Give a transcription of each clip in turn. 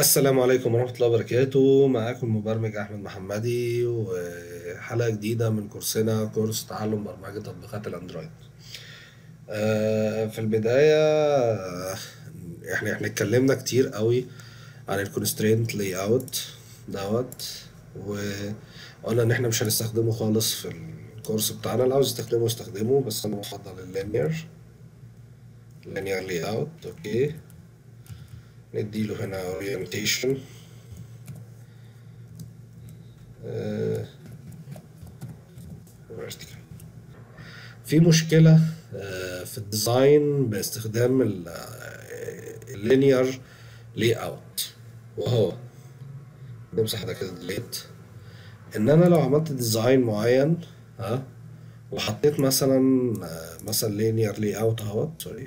السلام عليكم ورحمة الله وبركاته معاكم المبرمج أحمد محمدي وحلقة جديدة من كورسنا كورس تعلم برمجة تطبيقات الأندرويد آه، في البداية آه، احنا احنا اتكلمنا كتير قوي عن الكونسترينت لاي اوت دوت وقلنا ان احنا مش هنستخدمه خالص في الكورس بتاعنا اللي عاوز يستخدمه يستخدمه بس انا بفضل اللينير linear layout اوكي نديله هنا orientation آه، vertical في مشكلة آه، في الديزاين باستخدام اللينير لاي اوت وهو نمسح ده كده ديليت ان انا لو عملت ديزاين معين ها وحطيت مثلا آه، مثلا لينير لاي اوت اهوت سوري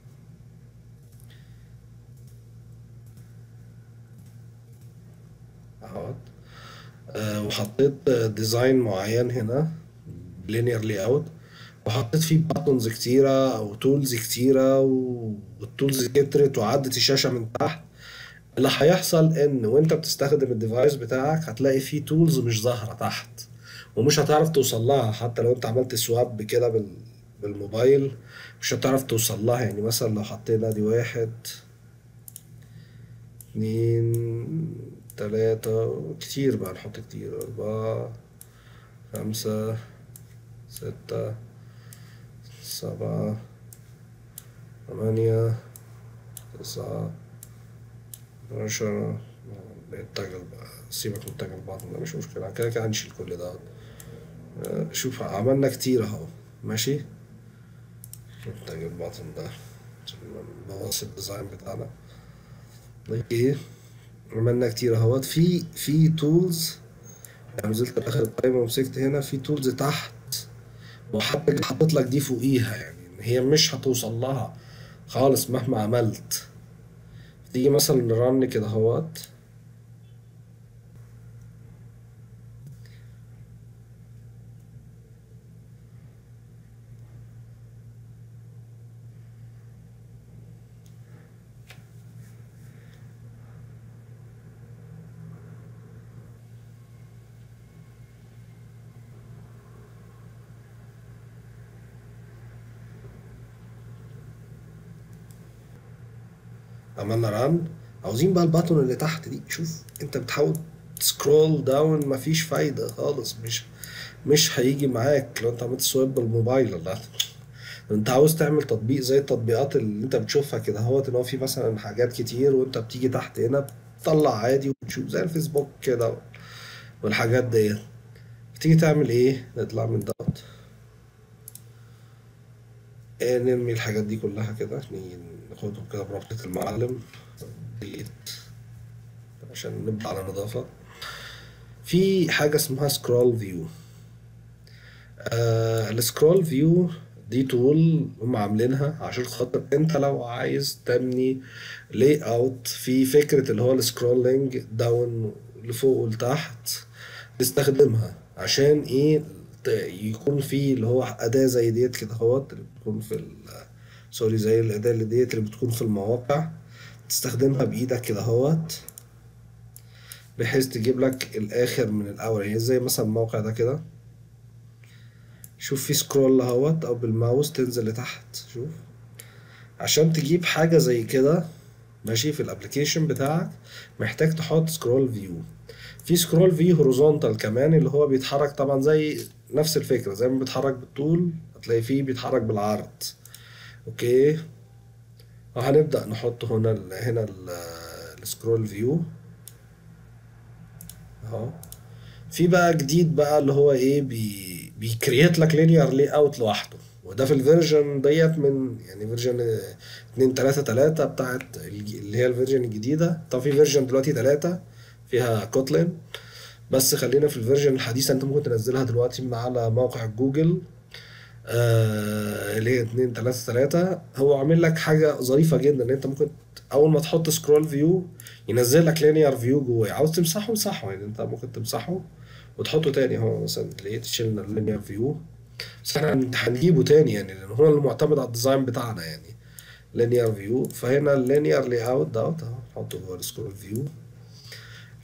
اهوت آه، وحطيت ديزاين معين هنا لينير لاي اوت وحطيت فيه باتونز كتيرة او تولز كتيرة و- والتولز كترت وعدت الشاشة من تحت اللي هيحصل ان وانت بتستخدم الديفايس بتاعك هتلاقي فيه تولز مش ظاهرة تحت ومش هتعرف توصل لها حتى لو انت عملت سواب كده بال... بالموبايل مش هتعرف توصل لها يعني مثلا لو حطينا دي واحد اتنين تلاتة كتير بقى نحط كتير أربعة خمسة ستة سبعة ثمانية تسعة عشرة التاجل بقى سيبك من التاجل بعض ده مش مشكلة كده كده هنشيل كل ده آه، شوف عملنا كتير اهو ماشي التاجل باطن ده عشان ما نبوظش الديزاين بتاعنا اوكي عملنا كتير اهوت في في تولز يعني نزلت اخر القايمة ومسكت هنا في تولز تحت وحتى حطيت لك دي فوقيها يعني إن هي مش هتوصل لها خالص مهما عملت تيجي مثلا نرن كده اهوت عملنا ران عاوزين بقى الباتون اللي تحت دي شوف انت بتحاول سكرول داون مفيش فايدة خالص مش مش هيجي معاك لو انت عملت سويب بالموبايل لا انت عاوز تعمل تطبيق زي التطبيقات اللي انت بتشوفها كده اهوت ان هو في مثلا حاجات كتير وانت بتيجي تحت هنا بتطلع عادي وتشوف زي الفيسبوك كده والحاجات ديت بتيجي تعمل ايه نطلع من دوت إيه، نرمي الحاجات دي كلها كده نيجي ناخدهم كده برابطة المعلم ديليت عشان نبدأ على نظافة في حاجة اسمها سكرول فيو آه السكرول فيو دي تول هم عاملينها عشان خاطر انت لو عايز تبني لاي اوت في فكرة اللي هو السكرولينج داون لفوق ولتحت تستخدمها عشان ايه ت- يكون في اللي هو أداة زي ديت كده اهوت اللي بتكون في ال سوري زي الأداة اللي ديت اللي بتكون في المواقع تستخدمها بإيدك كده اهوت بحيث تجيب لك الآخر من الأول يعني زي مثلا الموقع ده كده شوف في سكرول اهوت أو بالماوس تنزل لتحت شوف عشان تجيب حاجة زي كده ماشي في الابليكيشن بتاعك محتاج تحط سكرول فيو في سكرول فيو هوريزونتال كمان اللي هو بيتحرك طبعا زي نفس الفكرة زي ما بيتحرك بالطول هتلاقي فيه بيتحرك بالعرض اوكي وهنبدأ نحط هنا ال هنا ال السكرول فيو اهو في بقى جديد بقى اللي هو ايه بي بيكريت لك لينير لاي اوت لوحده وده في الفيرجن ديت من يعني فيرجن 2 3 3 بتاعت الج- اللي هي الفيرجن الجديده طب في فيرجن دلوقتي 3 فيها كوتلين بس خلينا في الفيرجن الحديثه انت ممكن تنزلها دلوقتي من على موقع جوجل آه اللي هي 2 3 3 هو عامل لك حاجه ظريفه جدا ان انت ممكن اول ما تحط سكرول فيو ينزل لك لينير فيو جواه عاوز تمسحه امسحه يعني انت ممكن تمسحه وتحطه تاني هو مثلا لقيت شلنا اللينير فيو بس احنا هنجيبه تاني يعني لان هو المعتمد على الديزاين بتاعنا يعني linear view فهنا linear layout دوت اهو نحطه جوه السكرول فيو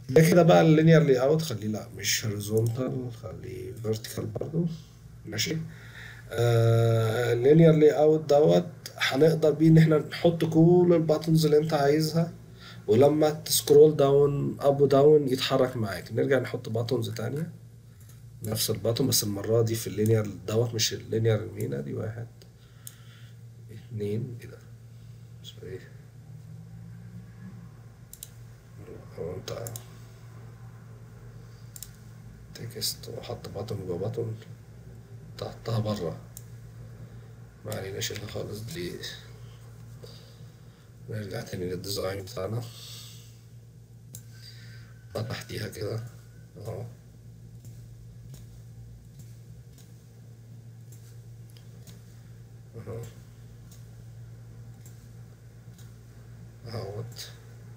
ده كده بقى اللينير لي اوت خليه لا مش هوريزونتال خليه فيرتيكال برضو ماشي اللينير لي اوت دوت هنقدر بيه ان احنا نحط كل الباتنز اللي انت عايزها ولما تسكرول داون اب وداون يتحرك معاك نرجع نحط باتونز تانية نفس الباتون بس المرة دي في اللينير دوت مش اللينير المينا دي واحد اتنين ايه ده اسمه ايه هو انت تكست وحط باتون جوه باتون تحطها برا ما علينا شيلها خالص دي نرجع تاني للديزاين بتاعنا تحتيها كده اهو اهو اهوت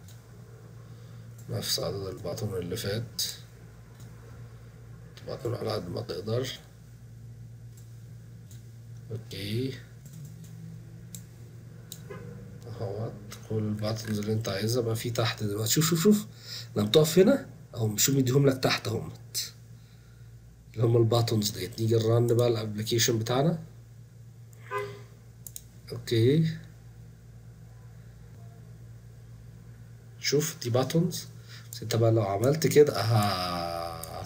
نفس عدد الباطن اللي فات باطن على قد ما تقدر اوكي اهوت كل الباترنز اللي انت عايزها بقى في تحت دلوقتي شوف شوف شوف لما تقف هنا اهو شوف مديهم لك تحت اهمت اللي هم الباتونز ديت نيجي نرن بقى الابلكيشن بتاعنا اوكي شوف دي باتونز بس انت بقى لو عملت كده اها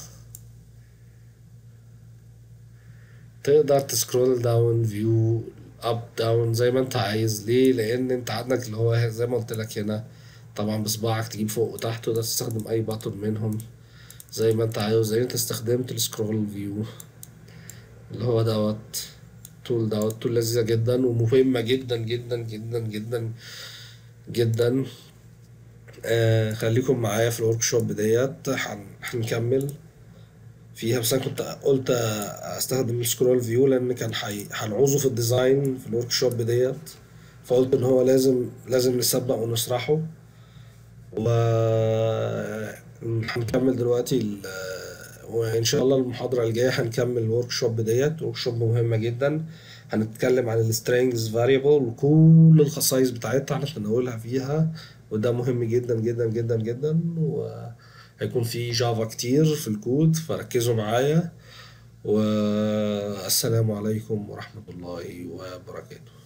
تقدر تسكرول داون فيو اب داون زي ما انت عايز ليه لان انت عندك اللي هو زي ما قلت لك هنا طبعا بصباعك تجيب فوق وتحت تقدر تستخدم اي باتون منهم زي ما انت عايز زي انت استخدمت السكرول فيو اللي هو دوت تول دوت تول لذيذة جدا ومهمة جدا جدا جدا جدا جدا آه خليكم معايا في الورك شوب ديت هن- هنكمل فيها بس انا كنت قلت استخدم السكرول فيو لان كان حي... هنعوزه في الديزاين في الورك شوب ديت فقلت ان هو لازم لازم نسبق ونشرحه و هنكمل دلوقتي ال... وان شاء الله المحاضره الجايه هنكمل الورك شوب ديت ورك شوب مهمه جدا هنتكلم عن السترينجز فاريبل وكل الخصائص بتاعتها هنتناولها فيها وده مهم جدا جدا جدا جدا وهيكون في جافا كتير في الكود فركزوا معايا والسلام عليكم ورحمة الله وبركاته